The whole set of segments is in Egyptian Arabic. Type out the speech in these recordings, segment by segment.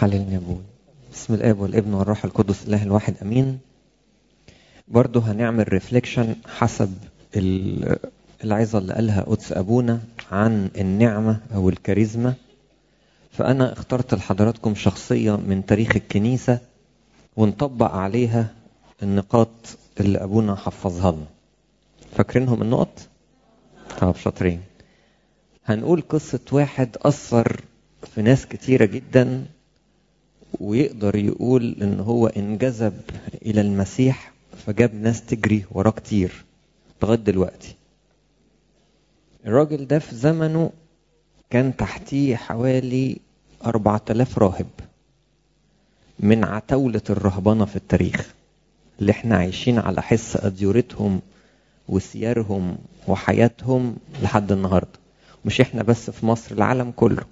حللني يا ابوي بسم الاب والابن والروح القدس الاله الواحد امين برضه هنعمل ريفليكشن حسب ال- العظه اللي قالها قدس ابونا عن النعمه او الكاريزما فانا اخترت لحضراتكم شخصيه من تاريخ الكنيسه ونطبق عليها النقاط اللي ابونا حفظها لنا فاكرينهم النقط طب شاطرين هنقول قصة واحد أثر في ناس كتيرة جدا ويقدر يقول إن هو انجذب إلى المسيح فجاب ناس تجري وراه كتير لغاية دلوقتي الراجل ده في زمنه كان تحتيه حوالي أربعة آلاف راهب من عتاولة الرهبنة في التاريخ اللي احنا عايشين على حس أديورتهم وسيرهم وحياتهم لحد النهارده مش احنا بس في مصر العالم كله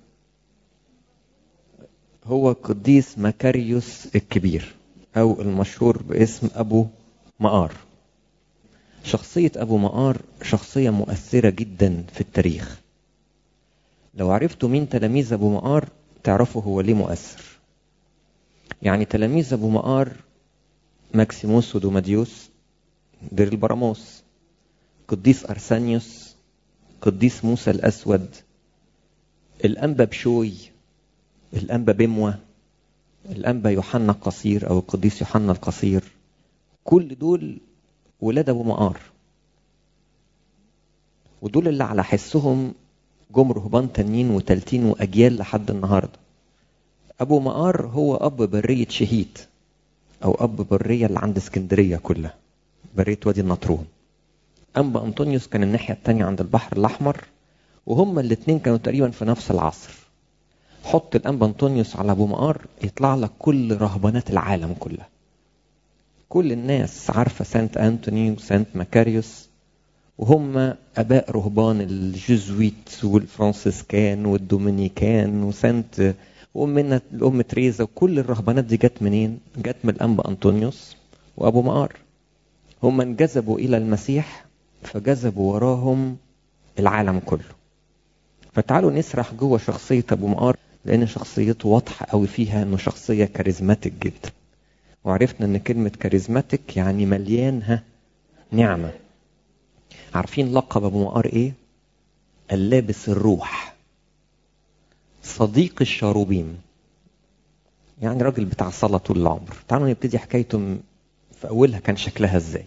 هو قديس مكاريوس الكبير او المشهور باسم ابو مقار شخصية ابو مقار شخصية مؤثرة جدا في التاريخ لو عرفتوا مين تلاميذ ابو مقار تعرفوا هو ليه مؤثر يعني تلاميذ ابو مقار ماكسيموس ودوماديوس دير البراموس قديس ارسانيوس قديس موسى الأسود الأنبا بشوي الأنبا بموة الأنبا يوحنا القصير أو القديس يوحنا القصير كل دول ولاد أبو مقار ودول اللي على حسهم جم رهبان تانيين وتالتين وأجيال لحد النهاردة أبو مقار هو أب برية شهيد أو أب برية اللي عند اسكندرية كلها برية وادي النطرون أنبا أنطونيوس كان الناحية التانية عند البحر الأحمر وهما الاتنين كانوا تقريبا في نفس العصر حط الأنبا أنطونيوس على أبو مقار يطلع لك كل رهبانات العالم كلها كل الناس عارفة سانت أنتوني وسانت مكاريوس وهم أباء رهبان الجزويت والفرانسيسكان والدومينيكان وسانت وأمنا الأم تريزا وكل الرهبانات دي جت منين؟ جت من الأنبا أنطونيوس وأبو مقار هم انجذبوا إلى المسيح فجذبوا وراهم العالم كله فتعالوا نسرح جوه شخصية أبو مقار لأن شخصيته واضحة قوي فيها إنه شخصية كاريزماتيك جدا وعرفنا إن كلمة كاريزماتيك يعني مليانها نعمة عارفين لقب أبو مقار إيه؟ اللابس الروح صديق الشاروبيم يعني راجل بتاع صلاة طول العمر تعالوا نبتدي حكايته في أولها كان شكلها إزاي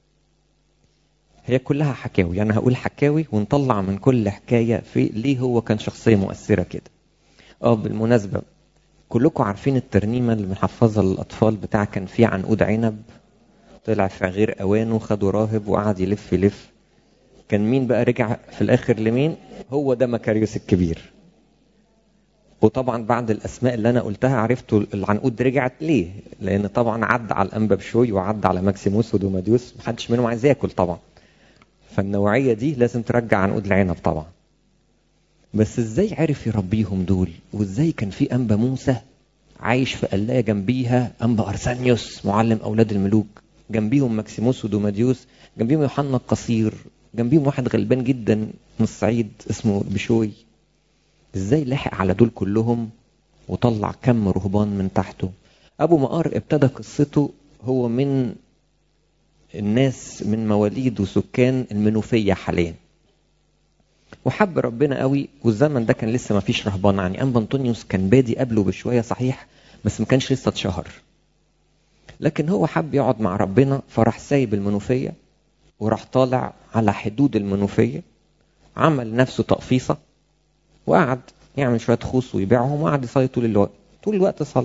هي كلها حكاوي يعني هقول حكاوي ونطلع من كل حكاية في ليه هو كان شخصية مؤثرة كده اه بالمناسبة كلكم عارفين الترنيمة اللي بنحفظها للأطفال بتاع كان فيه عنقود عنب طلع في غير أوانه خدوا راهب وقعد يلف يلف كان مين بقى رجع في الآخر لمين هو ده مكاريوس الكبير وطبعا بعد الاسماء اللي انا قلتها عرفتوا العنقود رجعت ليه لان طبعا عدى على الانبا بشوي وعدى على ماكسيموس ودوماديوس محدش منهم عايز ياكل طبعا فالنوعيه دي لازم ترجع عنقود العنب طبعا بس ازاي عرف يربيهم دول وازاي كان في انبا موسى عايش في قلايه جنبيها انبا ارسانيوس معلم اولاد الملوك جنبيهم ماكسيموس ودوماديوس جنبيهم يوحنا القصير جنبيهم واحد غلبان جدا من الصعيد اسمه بشوي ازاي لحق على دول كلهم وطلع كم رهبان من تحته ابو مقار ابتدى قصته هو من الناس من مواليد وسكان المنوفية حاليا وحب ربنا قوي والزمن ده كان لسه ما فيش رهبان يعني انبا انطونيوس كان بادي قبله بشوية صحيح بس ما كانش لسه اتشهر لكن هو حب يقعد مع ربنا فراح سايب المنوفية وراح طالع على حدود المنوفية عمل نفسه تقفيصة وقعد يعمل شويه خوص ويبيعهم وقعد يصلي طول الوقت طول الوقت صلى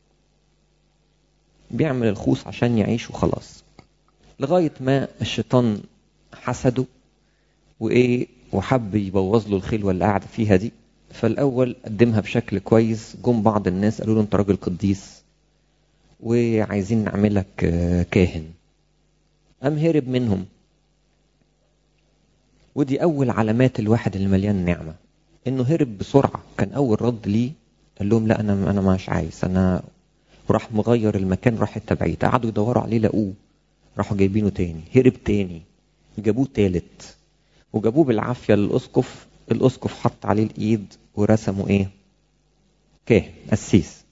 بيعمل الخوص عشان يعيش وخلاص لغايه ما الشيطان حسده وايه وحب يبوظ له الخلوه اللي قاعد فيها دي فالاول قدمها بشكل كويس جم بعض الناس قالوا له انت راجل قديس وعايزين نعملك كاهن قام هرب منهم ودي اول علامات الواحد اللي مليان نعمه انه هرب بسرعه كان اول رد ليه قال لهم لا انا انا مش عايز انا وراح مغير المكان راح حته بعيد قعدوا يدوروا عليه لقوه راحوا جايبينه تاني هرب تاني جابوه تالت وجابوه بالعافيه للاسقف الاسقف حط عليه الايد ورسموا ايه كاهن قسيس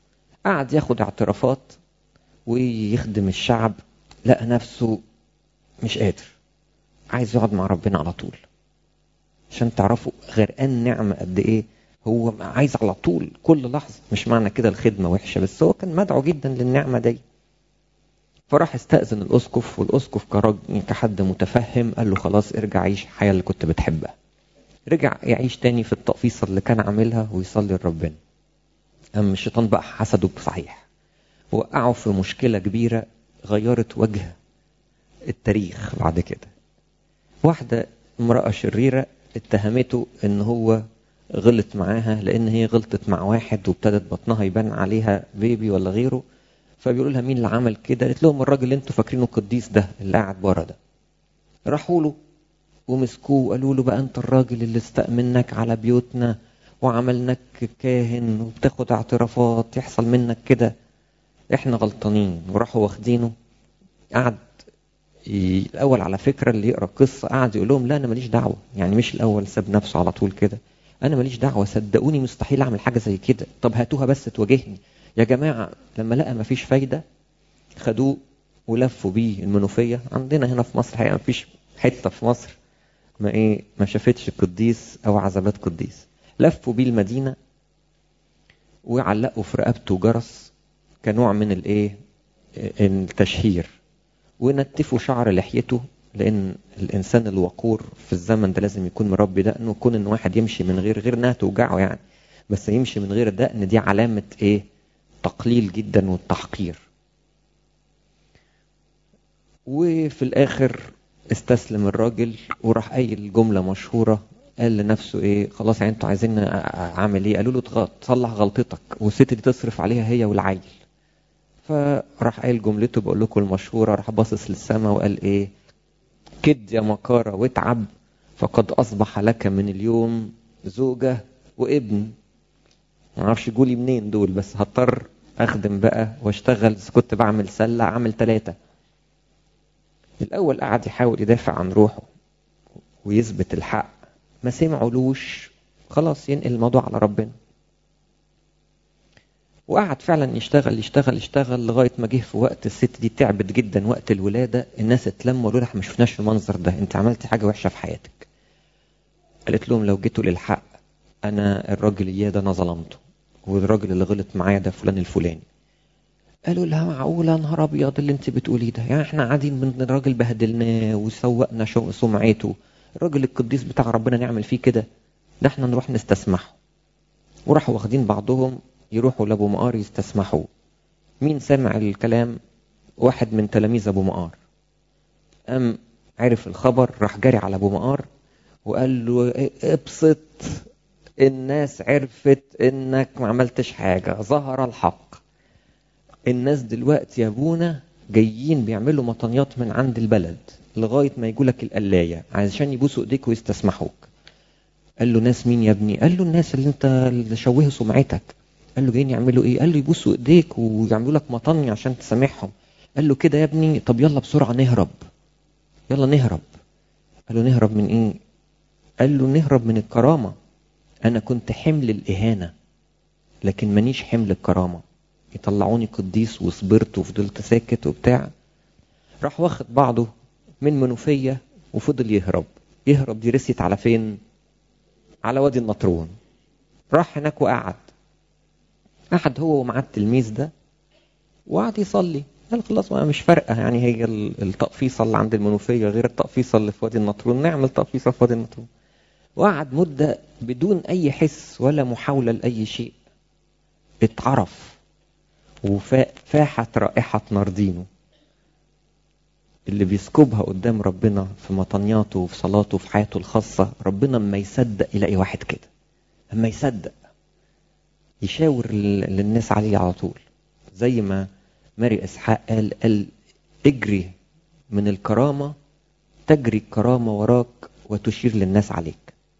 قعد ياخد اعترافات ويخدم الشعب لقى نفسه مش قادر عايز يقعد مع ربنا على طول عشان تعرفوا غرقان نعمة قد ايه هو عايز على طول كل لحظة مش معنى كده الخدمة وحشة بس هو كان مدعو جدا للنعمة دي فراح استأذن الأسقف والأسقف كراجل كحد متفهم قال له خلاص ارجع عيش الحياة اللي كنت بتحبها رجع يعيش تاني في التقفيصة اللي كان عاملها ويصلي لربنا أما الشيطان بقى حسده بصحيح وقعوا في مشكلة كبيرة غيرت وجه التاريخ بعد كده واحدة امرأة شريرة اتهمته ان هو غلط معاها لان هي غلطت مع واحد وابتدت بطنها يبان عليها بيبي ولا غيره فبيقولوا لها مين اللي عمل كده قالت لهم الراجل اللي انتوا فاكرينه قديس ده اللي قاعد بره ده راحوا له ومسكوه وقالوا له بقى انت الراجل اللي استأمنك على بيوتنا وعملناك كاهن وبتاخد اعترافات يحصل منك كده احنا غلطانين وراحوا واخدينه قعد الاول على فكره اللي يقرا القصه قعد يقول لهم لا انا ماليش دعوه يعني مش الاول ساب نفسه على طول كده انا ماليش دعوه صدقوني مستحيل اعمل حاجه زي كده طب هاتوها بس تواجهني يا جماعه لما لقى مفيش فايده خدوه ولفوا بيه المنوفيه عندنا هنا في مصر حقيقه مفيش حته في مصر ما ايه ما شافتش قديس او عذابات قديس لفوا بيه المدينه وعلقوا في رقبته جرس كنوع من الايه التشهير ونتفوا شعر لحيته لان الانسان الوقور في الزمن ده لازم يكون مربي دقنه كون ان واحد يمشي من غير غير انها توجعه يعني بس يمشي من غير دقن دي علامه ايه تقليل جدا والتحقير وفي الاخر استسلم الراجل وراح قايل جمله مشهوره قال لنفسه ايه خلاص يعني انتوا عايزين اعمل ايه قالوا له تصلح غلطتك والست دي تصرف عليها هي والعيل فراح قايل جملته بقول لكم المشهوره راح باصص للسماء وقال ايه كد يا مكاره واتعب فقد اصبح لك من اليوم زوجه وابن ما اعرفش جولي منين دول بس هضطر اخدم بقى واشتغل كنت بعمل سله اعمل ثلاثه الاول قعد يحاول يدافع عن روحه ويثبت الحق ما سمعولوش خلاص ينقل الموضوع على ربنا وقعد فعلا يشتغل يشتغل يشتغل لغايه ما جه في وقت الست دي تعبت جدا وقت الولاده الناس اتلموا وقالوا لها ما شفناش المنظر ده انت عملتي حاجه وحشه في حياتك قالت لهم لو جيتوا للحق انا الراجل اياه ده انا ظلمته والراجل اللي غلط معايا ده فلان الفلاني قالوا لها معقولة نهار أبيض اللي أنت بتقوليه ده يعني إحنا قاعدين من الراجل بهدلناه وسوقنا سمعته الراجل القديس بتاع ربنا نعمل فيه كده ده إحنا نروح نستسمحه وراحوا واخدين بعضهم يروحوا لأبو مقار يستسمحوه مين سمع الكلام واحد من تلاميذ أبو مقار قام عرف الخبر راح جاري على أبو مقار وقال له ابسط الناس عرفت انك ما عملتش حاجة ظهر الحق الناس دلوقتي يا ابونا جايين بيعملوا مطنيات من عند البلد لغاية ما يجولك القلاية عشان يبوسوا ايديك ويستسمحوك قال له ناس مين يا ابني قال له الناس اللي انت اللي شوهوا سمعتك قال له جايين يعملوا ايه قال له يبوسوا ايديك ويعملوا لك مطني عشان تسامحهم قال له كده يا ابني طب يلا بسرعة نهرب يلا نهرب قال له نهرب من ايه قال له نهرب من الكرامة انا كنت حمل الاهانة لكن مانيش حمل الكرامة يطلعوني قديس وصبرت وفضلت ساكت وبتاع راح واخد بعضه من منوفية وفضل يهرب يهرب دي رست على فين على وادي النطرون راح هناك وقعد قعد هو ومعاه التلميذ ده وقعد يصلي قال خلاص ما مش فارقه يعني هي التقفيصه اللي عند المنوفيه غير التقفيصه اللي في وادي النطرون نعمل تقفيصه في وادي النطرون وقعد مده بدون اي حس ولا محاوله لاي شيء اتعرف وفاحت رائحه ناردينو اللي بيسكبها قدام ربنا في مطنياته وفي صلاته وفي حياته الخاصة ربنا ما يصدق يلاقي واحد كده اما يصدق يشاور للناس عليه على طول زي ما ماري اسحاق قال قال اجري من الكرامة تجري الكرامة وراك وتشير للناس عليك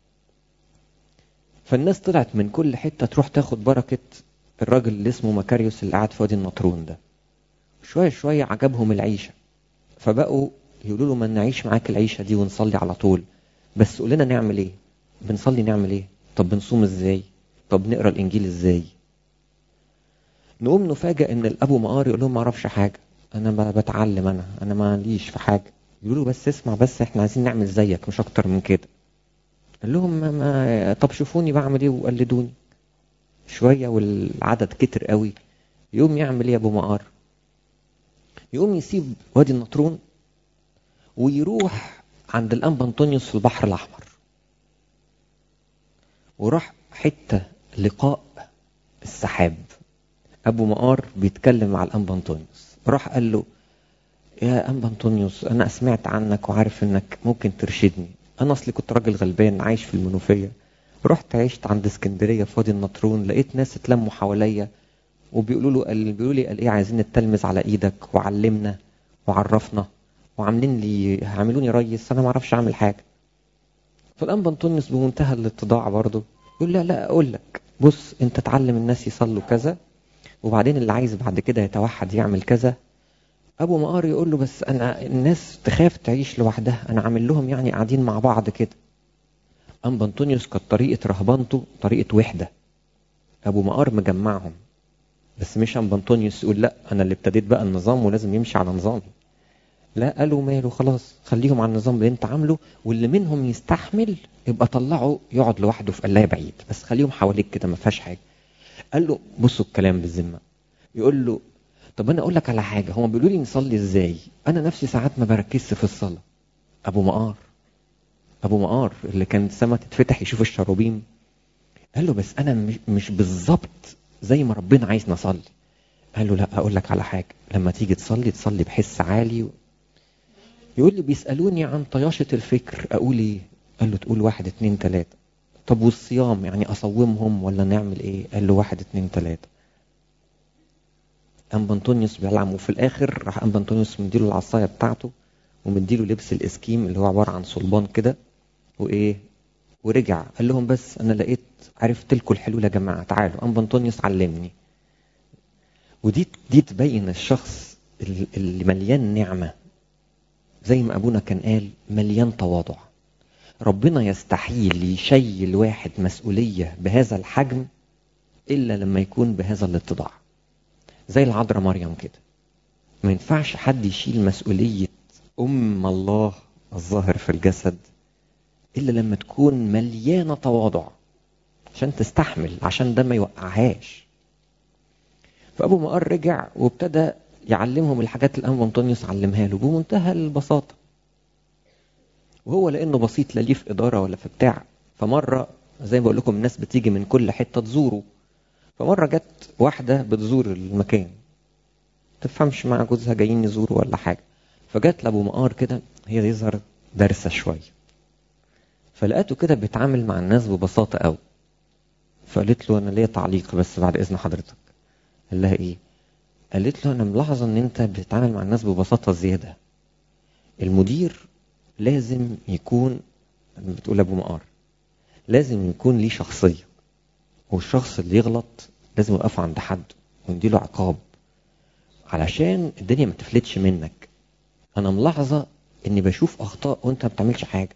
فالناس طلعت من كل حتة تروح تاخد بركة الراجل اللي اسمه مكاريوس اللي قاعد في وادي النطرون ده شوية شوية عجبهم العيشة فبقوا يقولوا له ما نعيش معاك العيشة دي ونصلي على طول بس قول لنا نعمل ايه بنصلي نعمل ايه طب بنصوم ازاي طب نقرا الانجيل ازاي نقوم نفاجئ ان الابو مقار يقول لهم ما اعرفش حاجه انا ب- بتعلم انا انا ماليش في حاجه يقولوا له بس اسمع بس احنا عايزين نعمل زيك مش اكتر من كده قال لهم ما ما طب شوفوني بعمل ايه وقلدوني شويه والعدد كتر قوي يقوم يعمل ايه يا ابو مقار يقوم يسيب وادي النطرون ويروح عند الانبا انطونيوس في البحر الاحمر وراح حته لقاء السحاب ابو مقار بيتكلم مع الانبا انطونيوس راح قال له يا انبا انطونيوس انا سمعت عنك وعارف انك ممكن ترشدني انا اصلي كنت راجل غلبان عايش في المنوفيه رحت عشت عند اسكندريه في وادي النطرون لقيت ناس اتلموا حواليا وبيقولوا له قال بيقولوا لي قال ايه عايزين نتلمذ على ايدك وعلمنا وعرفنا وعاملين لي عاملوني ريس انا ما اعرفش اعمل حاجه فالانبا انطونيوس بمنتهى الاتضاع برضه يقول لا لا اقول لك بص انت تعلم الناس يصلوا كذا وبعدين اللي عايز بعد كده يتوحد يعمل كذا ابو مقار يقول له بس انا الناس تخاف تعيش لوحدها انا عامل لهم يعني قاعدين مع بعض كده انبا انطونيوس كانت طريقه رهبانته طريقه وحده ابو مقار مجمعهم بس مش انبا انطونيوس يقول لا انا اللي ابتديت بقى النظام ولازم يمشي على نظامي لا قالوا ماله خلاص خليهم على النظام اللي انت عامله واللي منهم يستحمل يبقى طلعه يقعد لوحده في قلايه بعيد بس خليهم حواليك كده ما فيهاش حاجه قال له بصوا الكلام بالذمه يقول له طب انا اقول لك على حاجه هم بيقولوا لي نصلي ازاي انا نفسي ساعات ما بركزش في الصلاه ابو مقار ابو مقار اللي كان السما تتفتح يشوف الشروبيم قال له بس انا مش, مش بالظبط زي ما ربنا عايز نصلي قال له لا اقول لك على حاجه لما تيجي تصلي تصلي بحس عالي يقول لي بيسالوني عن طياشه الفكر اقول ايه قال له تقول واحد اتنين تلاته طب والصيام يعني اصومهم ولا نعمل ايه قال له واحد اتنين تلاته انبا انطونيوس بيلعب وفي الاخر راح انبا انطونيوس مديله العصايه بتاعته ومديله لبس الاسكيم اللي هو عباره عن صلبان كده وايه ورجع قال لهم بس انا لقيت عرفت لكم الحلول يا جماعه تعالوا انبا انطونيوس علمني ودي دي تبين الشخص اللي- اللي مليان نعمه زي ما ابونا كان قال مليان تواضع ربنا يستحيل يشيل واحد مسؤوليه بهذا الحجم الا لما يكون بهذا الاتضاع زي العذراء مريم كده ما ينفعش حد يشيل مسؤوليه ام الله الظاهر في الجسد الا لما تكون مليانه تواضع عشان تستحمل عشان ده ما يوقعهاش فابو مقر رجع وابتدى يعلمهم الحاجات اللي انبا انطونيوس علمها له بمنتهى البساطه وهو لانه بسيط لا ليه في اداره ولا في بتاع فمره زي ما بقول لكم الناس بتيجي من كل حته تزوره فمره جت واحده بتزور المكان تفهمش مع جوزها جايين يزوروا ولا حاجه فجت لابو مقار كده هي يظهر دارسه شويه فلقيته كده بيتعامل مع الناس ببساطه قوي فقالت له انا ليا تعليق بس بعد اذن حضرتك قال لها ايه قالت له انا ملاحظه ان انت بتتعامل مع الناس ببساطه زياده المدير لازم يكون بتقول ابو مقار لازم يكون ليه شخصيه والشخص اللي يغلط لازم يقف عند حد ونديله عقاب علشان الدنيا ما تفلتش منك انا ملاحظه اني بشوف اخطاء وانت ما بتعملش حاجه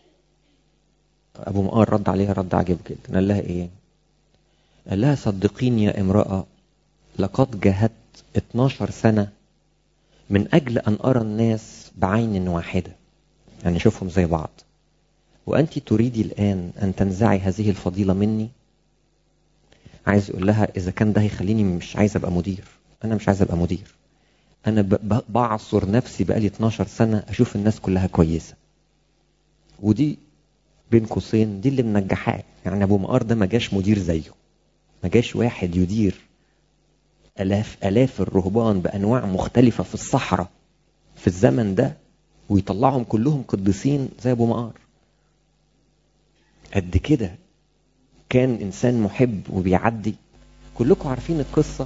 ابو مقار رد عليها رد عجيب جدا قال لها ايه قال لها صدقيني يا امراه لقد جاهدت 12 سنه من اجل ان ارى الناس بعين واحده يعني اشوفهم زي بعض وانت تريدي الان ان تنزعي هذه الفضيله مني عايز يقول لها اذا كان ده هيخليني مش عايز ابقى مدير انا مش عايز ابقى مدير انا ب- ب- بعصر نفسي بقالي 12 سنه اشوف الناس كلها كويسه ودي بين قوسين دي اللي منجحاه يعني ابو مقار ده ما جاش مدير زيه ما جاش واحد يدير الاف الاف الرهبان بانواع مختلفه في الصحراء في الزمن ده ويطلعهم كلهم قديسين زي ابو مقار قد كده كان انسان محب وبيعدي كلكم عارفين القصه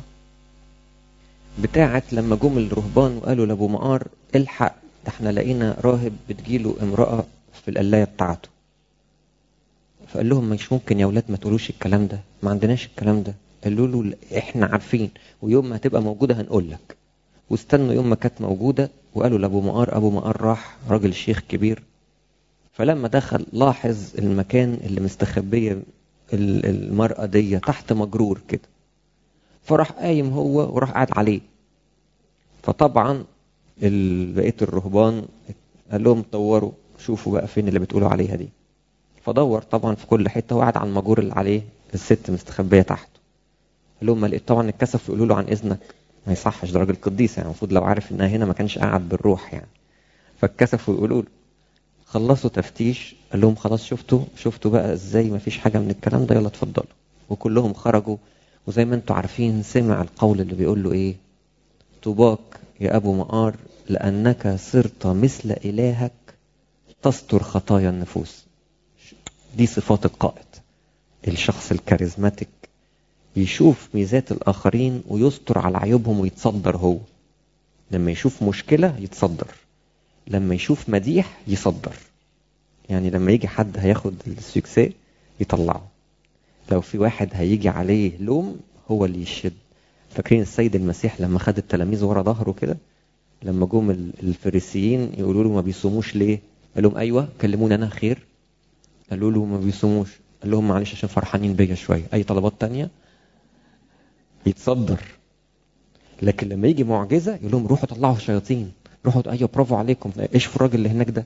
بتاعت لما جم الرهبان وقالوا لابو مقار الحق ده احنا لقينا راهب بتجيله امراه في القلايه بتاعته فقال لهم مش ممكن يا ولاد ما تقولوش الكلام ده ما عندناش الكلام ده قالوا له لا، احنا عارفين ويوم ما هتبقى موجوده هنقول لك واستنوا يوم ما كانت موجوده وقالوا لابو مقار ابو مقار راح راجل شيخ كبير فلما دخل لاحظ المكان اللي مستخبيه ال- المرأة دي تحت مجرور كده فراح قايم هو وراح قاعد عليه فطبعا بقيه الرهبان قال لهم دوروا شوفوا بقى فين اللي بتقولوا عليها دي فدور طبعا في كل حته وقعد على المجور اللي عليه الست مستخبيه تحته قال لهم ما لقيت طبعا اتكسف يقولوا له عن اذنك ما يصحش ده راجل قديس يعني المفروض لو عارف انها هنا ما كانش قاعد بالروح يعني فاتكسفوا يقولوا له خلصوا تفتيش قال لهم خلاص شفتوا شفتوا بقى ازاي ما فيش حاجه من الكلام ده يلا اتفضلوا وكلهم خرجوا وزي ما انتم عارفين سمع القول اللي بيقول له ايه طوباك يا ابو مقار لانك صرت مثل الهك تستر خطايا النفوس دي صفات القائد الشخص الكاريزماتيك يشوف ميزات الآخرين ويستر على عيوبهم ويتصدر هو لما يشوف مشكلة يتصدر لما يشوف مديح يصدر يعني لما يجي حد هياخد السكسي يطلعه لو في واحد هيجي عليه لوم هو اللي يشد فاكرين السيد المسيح لما خد التلاميذ ورا ظهره كده لما جم الفريسيين يقولوا له ما بيصوموش ليه قال لهم ايوه كلموني انا خير قالوا له ما بيصوموش قال لهم معلش عشان فرحانين بيا شويه اي طلبات تانية يتصدر لكن لما يجي معجزه يقول لهم روحوا طلعوا الشياطين روحوا ايوه برافو عليكم ايش في الراجل اللي هناك ده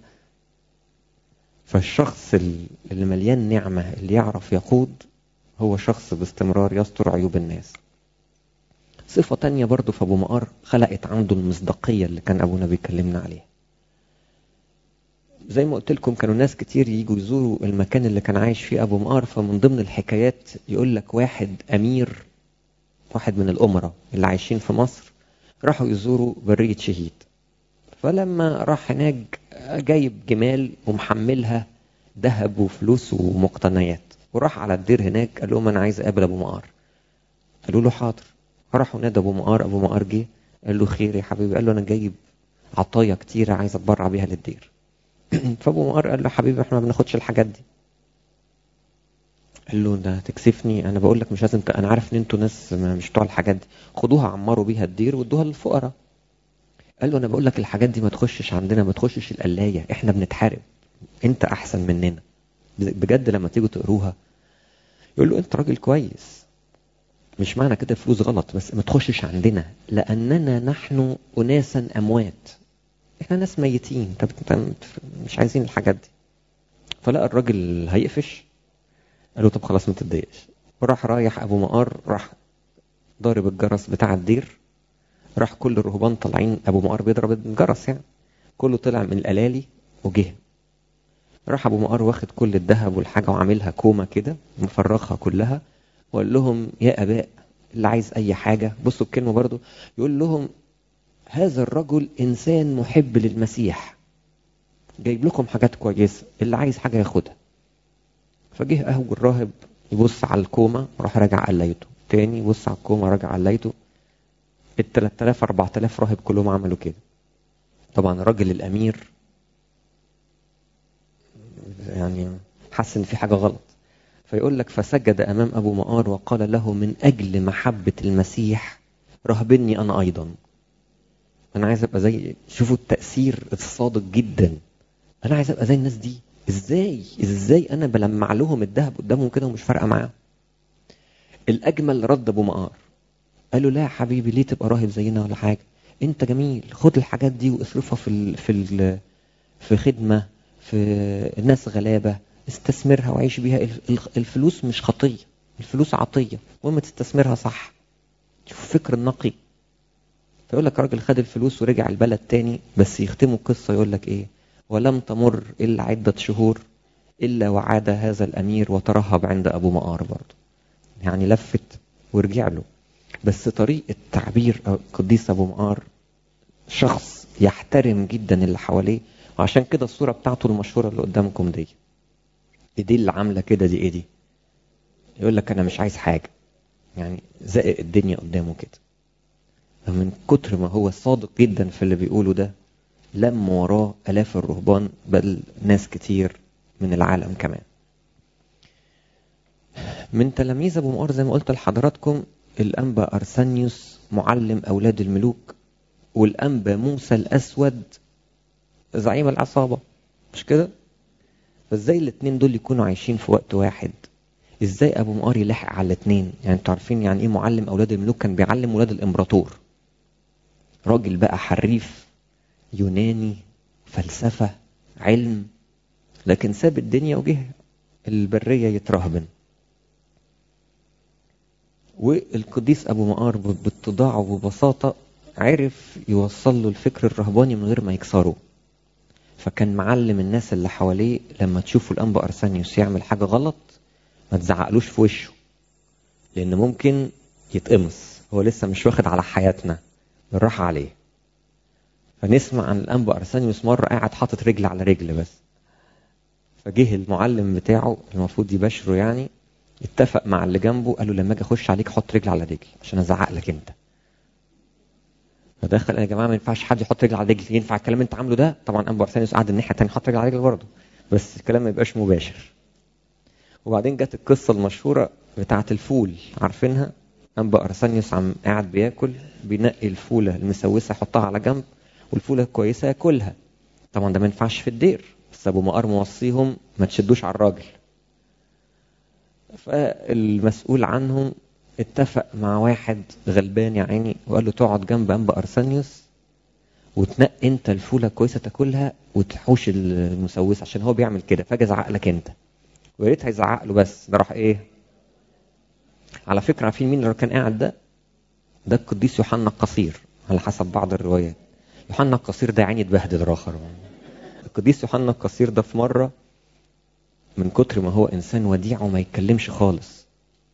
فالشخص اللي مليان نعمه اللي يعرف يقود هو شخص باستمرار يستر عيوب الناس صفة تانية برضو في أبو مقار خلقت عنده المصداقية اللي كان أبونا بيكلمنا عليها زي ما قلت لكم كانوا ناس كتير يجوا يزوروا المكان اللي كان عايش فيه أبو مقار فمن ضمن الحكايات يقول لك واحد أمير واحد من الأمراء اللي عايشين في مصر راحوا يزوروا برية شهيد فلما راح هناك جايب جمال ومحملها ذهب وفلوس ومقتنيات وراح على الدير هناك قال لهم أنا عايز أقابل أبو مقار قالوا له حاضر راحوا نادى أبو مقار أبو مقار جه قال له خير يا حبيبي قال له أنا جايب عطايا كتيرة عايز أتبرع بيها للدير فابو مقار قال له حبيبي احنا ما بناخدش الحاجات دي قال له ده تكسفني انا بقول لك مش لازم ت... انا عارف ان انتوا ناس مش بتوع الحاجات دي خدوها عمروا بيها الدير وادوها للفقراء قال له انا بقول لك الحاجات دي ما تخشش عندنا ما تخشش القلايه احنا بنتحارب انت احسن مننا بجد لما تيجوا تقروها يقول له انت راجل كويس مش معنى كده الفلوس غلط بس ما تخشش عندنا لاننا نحن اناسا اموات احنا ناس ميتين طب انت مش عايزين الحاجات دي فلقى الراجل هيقفش قال له طب خلاص ما تتضايقش وراح رايح ابو مقار راح ضارب الجرس بتاع الدير راح كل الرهبان طالعين ابو مقار بيضرب الجرس يعني كله طلع من الالالي وجه راح ابو مقار واخد كل الذهب والحاجه وعاملها كومه كده مفرغها كلها وقال لهم يا اباء اللي عايز اي حاجه بصوا الكلمه برضو يقول لهم هذا الرجل انسان محب للمسيح جايب لكم حاجات كويسه اللي عايز حاجه ياخدها فجه اهو الراهب يبص على الكومه راح راجع قليته تاني يبص على الكومه راجع قليته ال 3000 4000 راهب كلهم عملوا كده طبعا الراجل الامير يعني حس ان في حاجه غلط فيقول لك فسجد امام ابو مقار وقال له من اجل محبه المسيح رهبني انا ايضا انا عايز ابقى زي شوفوا التاثير الصادق جدا انا عايز ابقى زي الناس دي ازاي ازاي انا بلمع لهم الذهب قدامهم كده ومش فارقه معاهم الاجمل رد ابو مقار قال له لا يا حبيبي ليه تبقى راهب زينا ولا حاجه انت جميل خد الحاجات دي واصرفها في ال في ال في خدمه في ناس غلابه استثمرها وعيش بيها الفلوس مش خطيه الفلوس عطيه المهم تستثمرها صح شوف الفكر النقي فيقول لك راجل خد الفلوس ورجع البلد تاني بس يختموا القصه يقول لك ايه ولم تمر الا عده شهور الا وعاد هذا الامير وترهب عند ابو مقار برضه يعني لفت ورجع له بس طريقه تعبير القديس ابو مقار شخص يحترم جدا اللي حواليه وعشان كده الصوره بتاعته المشهوره اللي قدامكم دي ايديه اللي عامله كده دي ايه دي يقول لك انا مش عايز حاجه يعني زقق الدنيا قدامه كده من كتر ما هو صادق جدا في اللي بيقوله ده لم وراه الاف الرهبان بل ناس كتير من العالم كمان من تلاميذ ابو مقار زي ما قلت لحضراتكم الانبا ارسانيوس معلم اولاد الملوك والانبا موسى الاسود زعيم العصابه مش كده فازاي الاتنين دول يكونوا عايشين في وقت واحد ازاي ابو مقار يلاحق على الاثنين يعني انتوا عارفين يعني ايه معلم اولاد الملوك كان بيعلم ولاد الامبراطور راجل بقى حريف يوناني فلسفة علم لكن ساب الدنيا وجه البرية يترهبن والقديس أبو مقار باتضاع وببساطة عرف يوصل له الفكر الرهباني من غير ما يكسره فكان معلم الناس اللي حواليه لما تشوفوا الأنبا أرسانيوس يعمل حاجة غلط ما تزعقلوش في وشه لأن ممكن يتقمص هو لسه مش واخد على حياتنا بالراحة عليه فنسمع عن الأنبا أرسانيوس مرة قاعد حاطط رجل على رجل بس فجه المعلم بتاعه المفروض يبشره يعني اتفق مع اللي جنبه قال له لما اجي اخش عليك حط رجل على رجل عشان ازعق لك انت فدخل يا جماعه ما ينفعش حد يحط رجل على رجل ينفع الكلام اللي انت عامله ده طبعا انبا ارسانيوس قعد الناحيه الثانيه حط رجل على رجل برضه بس الكلام ما يبقاش مباشر وبعدين جت القصه المشهوره بتاعه الفول عارفينها انبا ارسانيوس عم قاعد بياكل بينقي الفوله المسوسه يحطها على جنب والفوله الكويسه ياكلها طبعا ده ما ينفعش في الدير بس ابو مقار موصيهم ما تشدوش على الراجل فالمسؤول عنهم اتفق مع واحد غلبان يا عيني وقال له تقعد جنب انبا ارسانيوس وتنقي انت الفوله كويسه تاكلها وتحوش المسوس عشان هو بيعمل كده فاجي ازعق لك انت ويا ريت هيزعق له بس ده راح ايه على فكره عارفين مين اللي كان قاعد ده ده القديس يوحنا القصير على حسب بعض الروايات يوحنا القصير ده عيني اتبهدل راخر القديس يوحنا القصير ده في مره من كتر ما هو انسان وديع وما يتكلمش خالص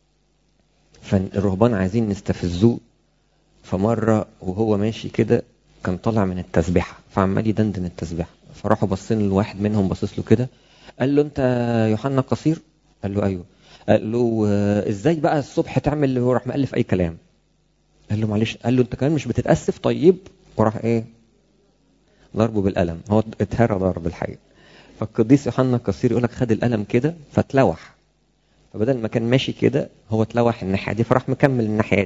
فالرهبان عايزين نستفزوه فمره وهو ماشي كده كان طالع من التسبيحه فعمال يدندن التسبيحه فراحوا باصين لواحد منهم باصص له كده قال له انت يوحنا القصير قال له ايوه قال له ازاي بقى الصبح تعمل وراح مألف اي كلام قال له معلش قال له انت كمان مش بتتاسف طيب وراح ايه ضربه بالقلم هو اتهرى ضرب الحقيقه فالقديس يوحنا القصير يقول لك خد القلم كده فتلوح فبدل ما كان ماشي كده هو اتلوح الناحيه دي فراح مكمل الناحيه دي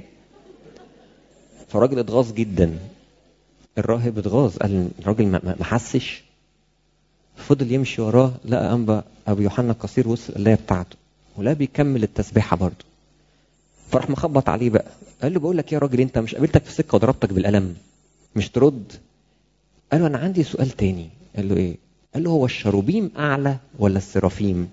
فالراجل اتغاظ جدا الراهب اتغاظ قال الراجل ما حسش فضل يمشي وراه لقى انبا ابو يوحنا القصير وصل القلايه بتاعته ولا بيكمل التسبيحه برضه فراح مخبط عليه بقى قال له بقول لك يا راجل انت مش قابلتك في السكه وضربتك بالقلم مش ترد قال له انا عندي سؤال تاني قال له ايه قال له هو الشروبيم اعلى ولا السرافيم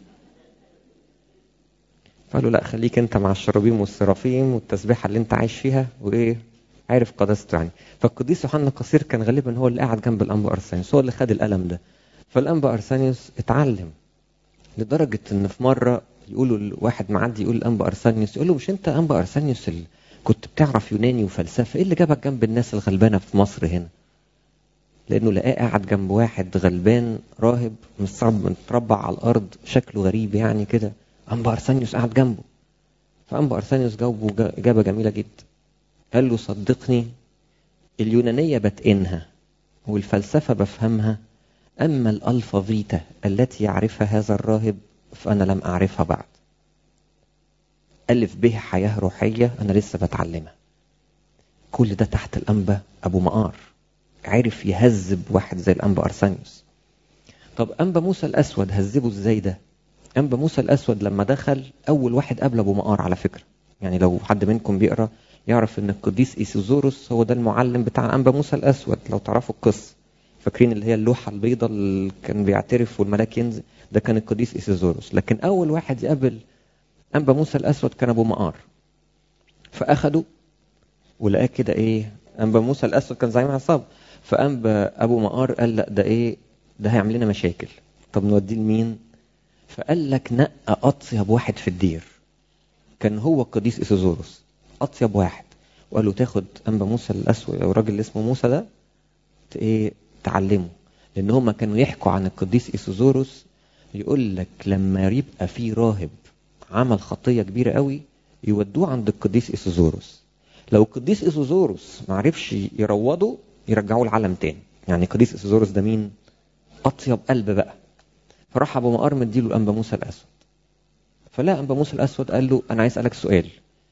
فقال له لا خليك انت مع الشروبيم والسرافيم والتسبيحه اللي انت عايش فيها وايه عارف قداسته يعني فالقديس يوحنا القصير كان غالبا هو اللي قاعد جنب الانبا ارسانيوس هو اللي خد القلم ده فالانبا ارسانيوس اتعلم لدرجه ان في مره يقولوا واحد معدي يقول الانبا ارسانيوس يقول له مش انت انبا ارسانيوس اللي كنت بتعرف يوناني وفلسفه ايه اللي جابك جنب الناس الغلبانه في مصر هنا لانه لقاه قاعد جنب واحد غلبان راهب متربع على الارض شكله غريب يعني كده انبا ارسانيوس قاعد جنبه فانبا ارسانيوس جاوبه اجابه جميله جدا قال له صدقني اليونانيه بتقنها والفلسفه بفهمها اما الالفافيتا التي يعرفها هذا الراهب فانا لم اعرفها بعد الف به حياه روحيه انا لسه بتعلمها كل ده تحت الانبا ابو مقار عرف يهذب واحد زي الانبا ارسانيوس طب انبا موسى الاسود هذبه ازاي ده انبا موسى الاسود لما دخل اول واحد قبل ابو مقار على فكره يعني لو حد منكم بيقرا يعرف ان القديس ايسوزوروس هو ده المعلم بتاع انبا موسى الاسود لو تعرفوا القصه فاكرين اللي هي اللوحه البيضاء اللي كان بيعترف والملاك ينزل ده كان القديس ايسوزوروس لكن اول واحد يقابل انبا موسى الاسود كان ابو مقار فاخده ولقاه كده ايه انبا موسى الاسود كان زعيم عصابه فانبا ابو مقار قال لا ده ايه ده هيعمل لنا مشاكل طب نوديه لمين فقال لك نقى اطيب واحد في الدير كان هو القديس ايسوزوروس اطيب واحد وقال له تاخد انبا موسى الاسود او الراجل اللي اسمه موسى ده ايه تعلمه لان هم كانوا يحكوا عن القديس ايسوزوروس يقول لك لما يبقى في راهب عمل خطيه كبيره قوي يودوه عند القديس ايسوزوروس لو القديس ايسوزوروس ما عرفش يروضه يرجعوه العالم تاني يعني القديس ايسوزوروس ده مين اطيب قلب بقى فراح ابو مقار مديله الانبا موسى الاسود فلا انبا موسى الاسود قال له انا عايز اسالك سؤال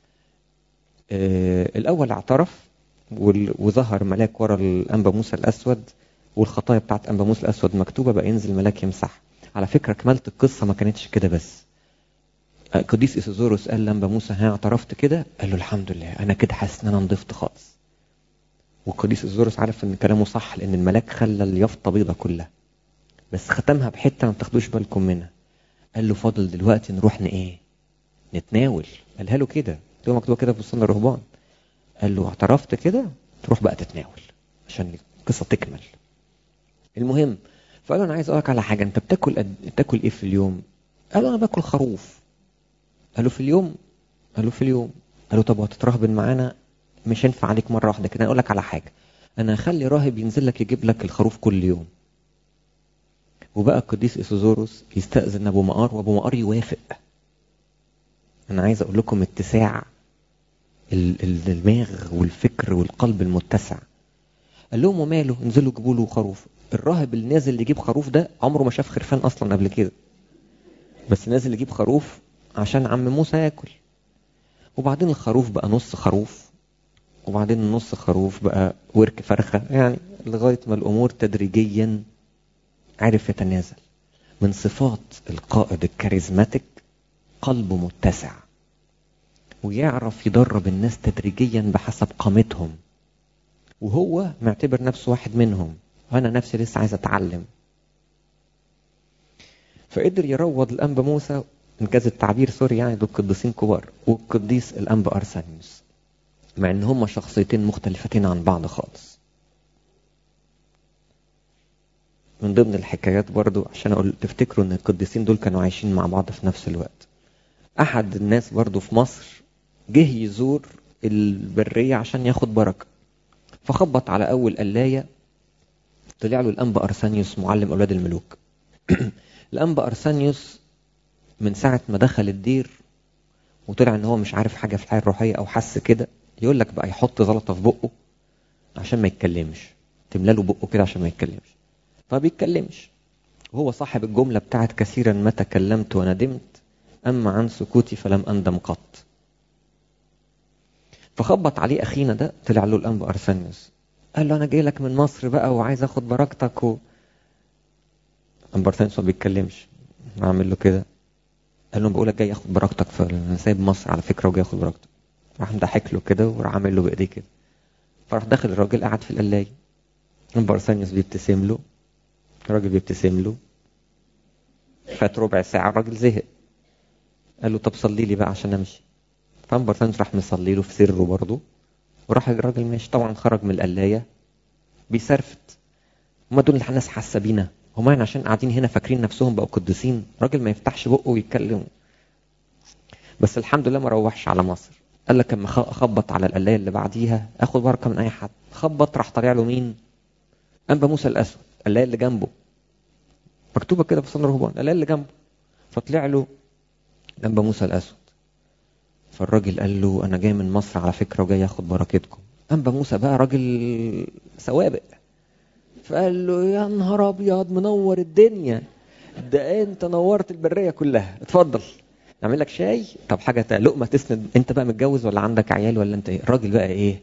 آه الاول اعترف وظهر ملاك ورا الانبا موسى الاسود والخطايا بتاعت انبا موسى الاسود مكتوبه بقى ينزل ملاك يمسح على فكره كمالة القصه ما كانتش كده بس قديس إيسوزوروس قال لما موسى ها اعترفت كده قال له الحمد لله أنا كده حاسس إن أنا نضفت خالص والقديس إيسوزوروس عارف إن كلامه صح لأن الملاك خلى اليافطة بيضة كلها بس ختمها بحتة ما تاخدوش بالكم منها قال له فاضل دلوقتي نروح ن ايه نتناول قالها له كده له مكتوبه كده في وسط الرهبان قال له اعترفت كده تروح بقى تتناول عشان القصه تكمل المهم فقال له انا عايز اقولك على حاجه انت بتاكل قد... بتاكل ايه في اليوم قال له انا باكل خروف قال له في اليوم قال له في اليوم قال له طب وهتترهبن معانا مش هينفع عليك مره واحده كده اقول لك على حاجه انا هخلي راهب ينزل لك يجيب لك الخروف كل يوم وبقى القديس إيسوزوروس يستأذن أبو مقار وأبو مقار يوافق أنا عايز أقول لكم اتساع الدماغ والفكر والقلب المتسع قال لهم وماله انزلوا جيبوا له خروف الراهب اللي نازل يجيب خروف ده عمره ما شاف خرفان أصلا قبل كده بس نازل يجيب خروف عشان عم موسى ياكل وبعدين الخروف بقى نص خروف وبعدين النص خروف بقى ورك فرخة يعني لغاية ما الأمور تدريجيا عرف يتنازل من صفات القائد الكاريزماتيك قلبه متسع ويعرف يدرب الناس تدريجيا بحسب قامتهم وهو معتبر نفسه واحد منهم وانا نفسي لسه عايز اتعلم فقدر يروض الانبا موسى انجاز التعبير سوري يعني دول قديسين كبار والقديس الانبا ارسانيوس مع ان هما شخصيتين مختلفتين عن بعض خالص من ضمن الحكايات برضو عشان اقول تفتكروا ان القديسين دول كانوا عايشين مع بعض في نفس الوقت احد الناس برضو في مصر جه يزور البرية عشان ياخد بركة فخبط على اول قلاية طلع له الانبا ارسانيوس معلم اولاد الملوك الانبا ارسانيوس من ساعة ما دخل الدير وطلع ان هو مش عارف حاجة في الحياة الروحية او حس كده يقول لك بقى يحط زلطة في بقه عشان ما يتكلمش تملى له بقه كده عشان ما يتكلمش ما بيتكلمش وهو صاحب الجملة بتاعت كثيرا ما تكلمت وندمت أما عن سكوتي فلم أندم قط فخبط عليه أخينا ده طلع له الأنبا أرسانيوس قال له أنا جاي لك من مصر بقى وعايز أخد بركتك و... أنبا أرسانيوس ما بيتكلمش أعمل له كده قال له بقول لك جاي أخد بركتك فأنا سايب مصر على فكرة وجاي أخد بركتك راح مضحك له كده وراح عامل له بإيديه كده فراح داخل الراجل قعد في القلاية أنبا أرسانيوس بيبتسم له الراجل بيبتسم له فات ربع ساعة الراجل زهق قال له طب صلي لي بقى عشان امشي فقام برسانس راح مصلي له في سره برضه وراح الراجل ماشي طبعا خرج من القلاية بيسرفت هما دول الناس حاسة بينا هما يعني عشان قاعدين هنا فاكرين نفسهم بقوا قديسين راجل ما يفتحش بقه ويتكلم بس الحمد لله ما روحش على مصر قال لك اما اخبط على القلاية اللي بعديها اخد بركة من اي حد خبط راح طالع له مين انبا موسى الاسود القلاية اللي جنبه مكتوبة كده في صن رهبان القلاية اللي جنبه فطلع له الانبا موسى الاسود فالراجل قال له انا جاي من مصر على فكرة وجاي اخد بركتكم انبا موسى بقى راجل سوابق فقال له يا نهار ابيض منور الدنيا ده انت نورت البريه كلها اتفضل اعمل لك شاي طب حاجه لقمه تسند انت بقى متجوز ولا عندك عيال ولا انت ايه الراجل بقى ايه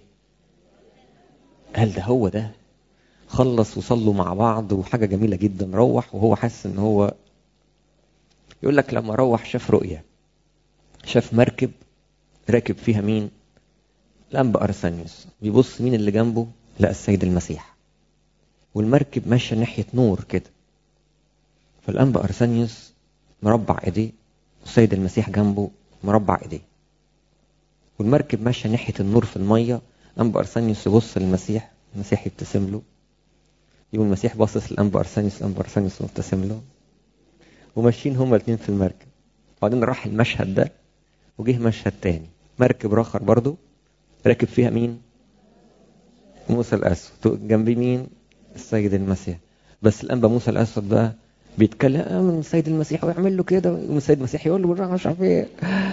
قال ده هو ده خلص وصلوا مع بعض وحاجه جميله جدا روح وهو حاسس ان هو يقول لك لما روح شاف رؤيه شاف مركب راكب فيها مين الانبا ارسانيوس بيبص مين اللي جنبه لقى السيد المسيح والمركب ماشيه ناحيه نور كده فالانبا ارسانيوس مربع ايديه والسيد المسيح جنبه مربع ايديه والمركب ماشيه ناحيه النور في الميه انبا ارسانيوس يبص للمسيح المسيح يبتسم له يقوم المسيح باصص لانبا ارسانيوس الانبا ارسانيوس مبتسم له وماشيين هما الاثنين في المركب وبعدين راح المشهد ده وجه مشهد تاني مركب راخر برضه راكب فيها مين موسى الاسود جنبي مين السيد المسيح بس الانبا موسى الاسود بقى بيتكلم من السيد المسيح ويعمل له كده ومن السيد المسيح يقول له بالراحه مش عارف ايه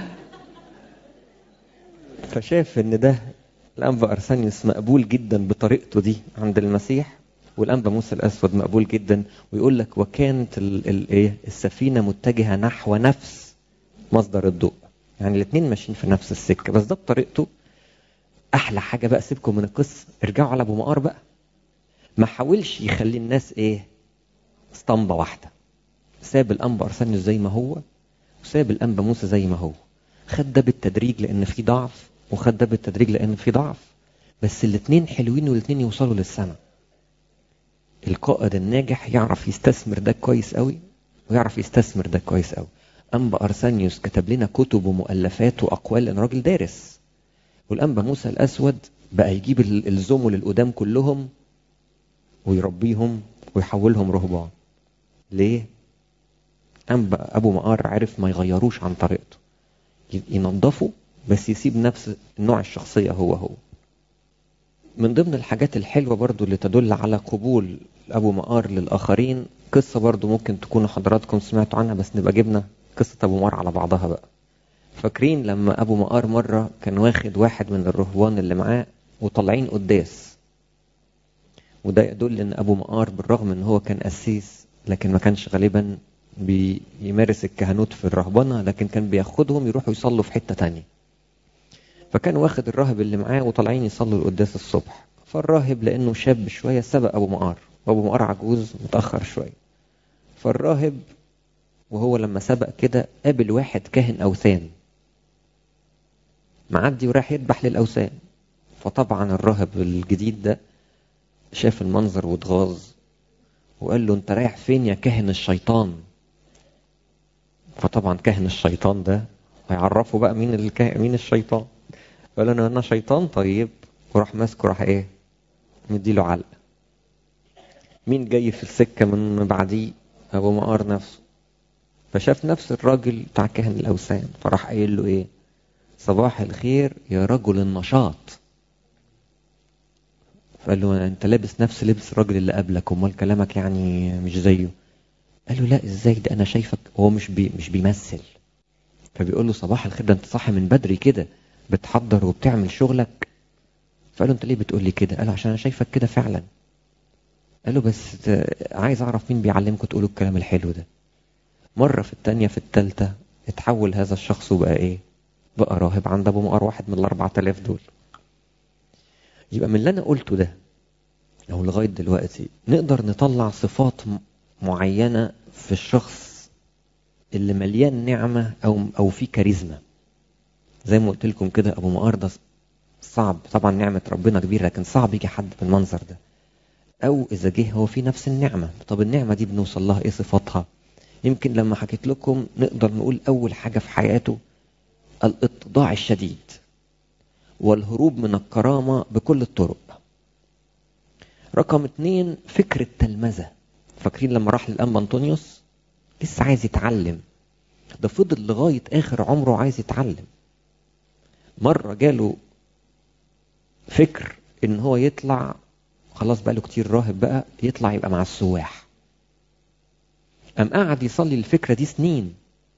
فشاف ان ده الانبا ارسانيوس مقبول جدا بطريقته دي عند المسيح والانبا موسى الاسود مقبول جدا ويقول لك وكانت الايه السفينه متجهه نحو نفس مصدر الضوء يعني الاثنين ماشيين في نفس السكه بس ده بطريقته احلى حاجه بقى سيبكم من القصه ارجعوا على ابو مقار بقى ما حاولش يخلي الناس ايه اسطمبه واحده ساب الانبا ارسانيوس زي ما هو وساب الانبا موسى زي ما هو خد ده بالتدريج لان في ضعف وخد ده بالتدريج لان في ضعف بس الاتنين حلوين والاتنين يوصلوا للسماء القائد الناجح يعرف يستثمر ده كويس قوي ويعرف يستثمر ده كويس قوي انبا ارسانيوس كتب لنا كتب ومؤلفات واقوال لان راجل دارس والانبا موسى الاسود بقى يجيب الزمل القدام كلهم ويربيهم ويحولهم رهبان ليه انبا ابو مقار عرف ما يغيروش عن طريقته ينظفوا بس يسيب نفس نوع الشخصيه هو هو من ضمن الحاجات الحلوة برضو اللي تدل على قبول أبو مقار للآخرين قصة برضو ممكن تكونوا حضراتكم سمعتوا عنها بس نبقى جبنا قصة أبو مقار على بعضها بقى فاكرين لما أبو مقار مرة كان واخد واحد من الرهبان اللي معاه وطالعين قداس وده يدل ان ابو مقار بالرغم ان هو كان قسيس لكن ما كانش غالبا بيمارس الكهنوت في الرهبنه لكن كان بياخدهم يروحوا يصلوا في حته تانية فكان واخد الراهب اللي معاه وطالعين يصلوا القداس الصبح فالراهب لانه شاب شويه سبق ابو مقار وابو مقار عجوز متاخر شويه فالراهب وهو لما سبق كده قابل واحد كاهن اوثان معدي وراح يذبح للاوثان فطبعا الراهب الجديد ده شاف المنظر واتغاظ وقال له انت رايح فين يا كاهن الشيطان فطبعا كاهن الشيطان ده هيعرفه بقى مين الكا... مين الشيطان قال انا انا شيطان طيب وراح ماسكه راح ايه مديله علقه مين جاي في السكه من بعديه ابو مقار نفسه فشاف نفس الراجل بتاع كاهن الاوثان فراح قايل له ايه صباح الخير يا رجل النشاط فقال له انت لابس نفس لبس الراجل اللي قبلك امال كلامك يعني مش زيه قال له لا ازاي ده انا شايفك هو مش بي مش بيمثل فبيقول له صباح الخير ده انت صاحي من بدري كده بتحضر وبتعمل شغلك فقال له انت ليه بتقول لي كده قال عشان انا شايفك كده فعلا قال له بس عايز اعرف مين بيعلمكم تقولوا الكلام الحلو ده مره في الثانيه في الثالثه اتحول هذا الشخص وبقى ايه بقى راهب عند ابو مقر واحد من الاربعة آلاف دول يبقى من اللي انا قلته ده او لغايه دلوقتي نقدر نطلع صفات معينه في الشخص اللي مليان نعمه او او في كاريزما زي ما قلت لكم كده ابو مقار ده صعب طبعا نعمه ربنا كبيره لكن صعب يجي حد بالمنظر ده او اذا جه هو في نفس النعمه طب النعمه دي بنوصل لها ايه صفاتها يمكن لما حكيت لكم نقدر نقول اول حاجه في حياته الاتضاع الشديد والهروب من الكرامة بكل الطرق رقم اتنين فكر التلمذة فاكرين لما راح للأنبا أنطونيوس لسه عايز يتعلم ده فضل لغاية آخر عمره عايز يتعلم مرة جاله فكر إن هو يطلع خلاص بقاله كتير راهب بقى يطلع يبقى مع السواح قام قعد يصلي الفكرة دي سنين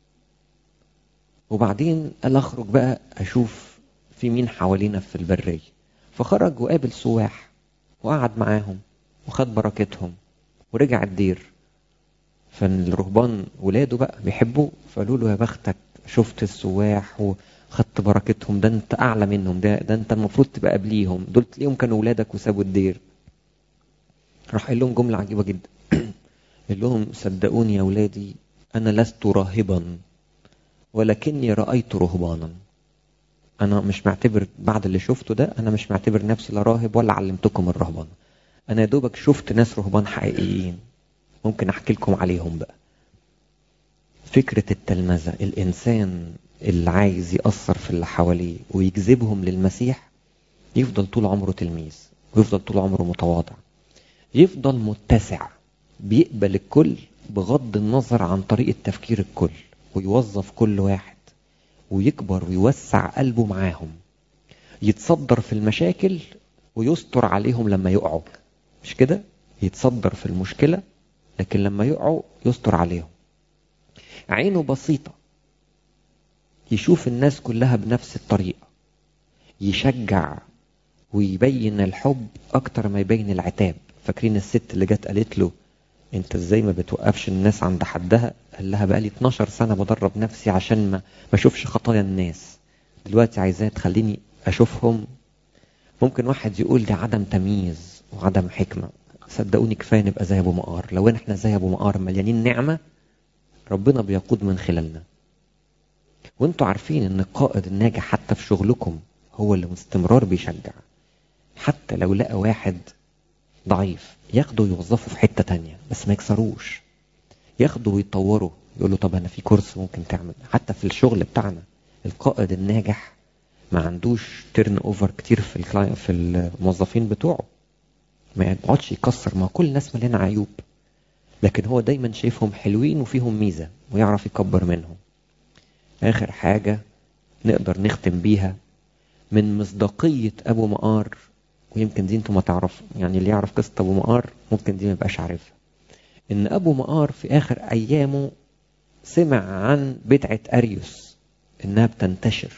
وبعدين قال اخرج بقى اشوف في مين حوالينا في البرية فخرج وقابل سواح وقعد معاهم وخد بركتهم ورجع الدير فالرهبان ولاده بقى بيحبوا فقالوا له يا بختك شفت السواح وخدت بركتهم ده انت اعلى منهم ده ده انت المفروض تبقى قبليهم دول تلاقيهم كانوا ولادك وسابوا الدير راح قال لهم جملة عجيبة جدا قال لهم صدقوني يا ولادي انا لست راهبا ولكني رأيت رهبانا أنا مش معتبر بعد اللي شفته ده أنا مش معتبر نفسي لا راهب ولا علمتكم الرهبان أنا يا دوبك شفت ناس رهبان حقيقيين ممكن أحكي لكم عليهم بقى فكرة التلمذة الإنسان اللي عايز يأثر في اللي حواليه ويجذبهم للمسيح يفضل طول عمره تلميذ ويفضل طول عمره متواضع يفضل متسع بيقبل الكل بغض النظر عن طريقة تفكير الكل ويوظف كل واحد ويكبر ويوسع قلبه معاهم يتصدر في المشاكل ويستر عليهم لما يقعوا مش كده يتصدر في المشكلة لكن لما يقعوا يستر عليهم عينه بسيطة يشوف الناس كلها بنفس الطريقة يشجع ويبين الحب أكتر ما يبين العتاب فاكرين الست اللي جت قالت له انت ازاي ما بتوقفش الناس عند حدها قال لها بقالي 12 سنه بدرب نفسي عشان ما ما اشوفش خطايا الناس دلوقتي عايزاه تخليني اشوفهم ممكن واحد يقول ده عدم تمييز وعدم حكمه صدقوني كفايه نبقى زي ابو مقار لو احنا زي ابو مقار مليانين نعمه ربنا بيقود من خلالنا وانتوا عارفين ان القائد الناجح حتى في شغلكم هو اللي باستمرار بيشجع حتى لو لقى واحد ضعيف ياخده ويوظفه في حتة تانية بس ما يكسروش ياخده ويطوره يقول له طب انا في كورس ممكن تعمل حتى في الشغل بتاعنا القائد الناجح ما عندوش تيرن اوفر كتير في الكلاين في الموظفين بتوعه ما يقعدش يكسر ما كل الناس مليانه عيوب لكن هو دايما شايفهم حلوين وفيهم ميزه ويعرف يكبر منهم اخر حاجه نقدر نختم بيها من مصداقيه ابو مقار ويمكن دي انتم ما تعرف يعني اللي يعرف قصه ابو مقار ممكن دي ما يبقاش عارفها ان ابو مقار في اخر ايامه سمع عن بدعه اريوس انها بتنتشر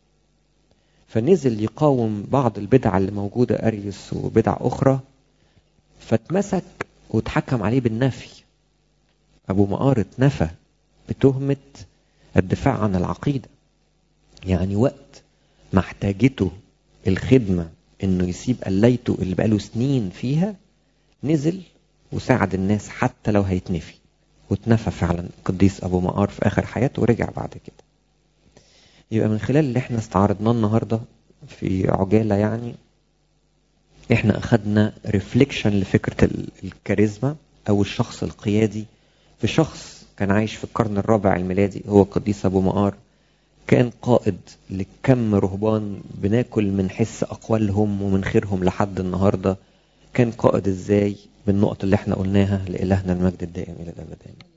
فنزل يقاوم بعض البدع اللي موجودة أريوس وبدع أخرى فاتمسك واتحكم عليه بالنفي أبو مقار اتنفى بتهمة الدفاع عن العقيدة يعني وقت ما احتاجته الخدمة انه يسيب قليته اللي بقاله سنين فيها نزل وساعد الناس حتى لو هيتنفي واتنفى فعلا القديس ابو مقار في اخر حياته ورجع بعد كده يبقى من خلال اللي احنا استعرضناه النهارده في عجاله يعني احنا اخدنا ريفليكشن لفكره الكاريزما او الشخص القيادي في شخص كان عايش في القرن الرابع الميلادي هو القديس ابو مقار كان قائد لكم رهبان بناكل من حس اقوالهم ومن خيرهم لحد النهارده كان قائد ازاي بالنقط اللي احنا قلناها لالهنا المجد الدائم الى الابد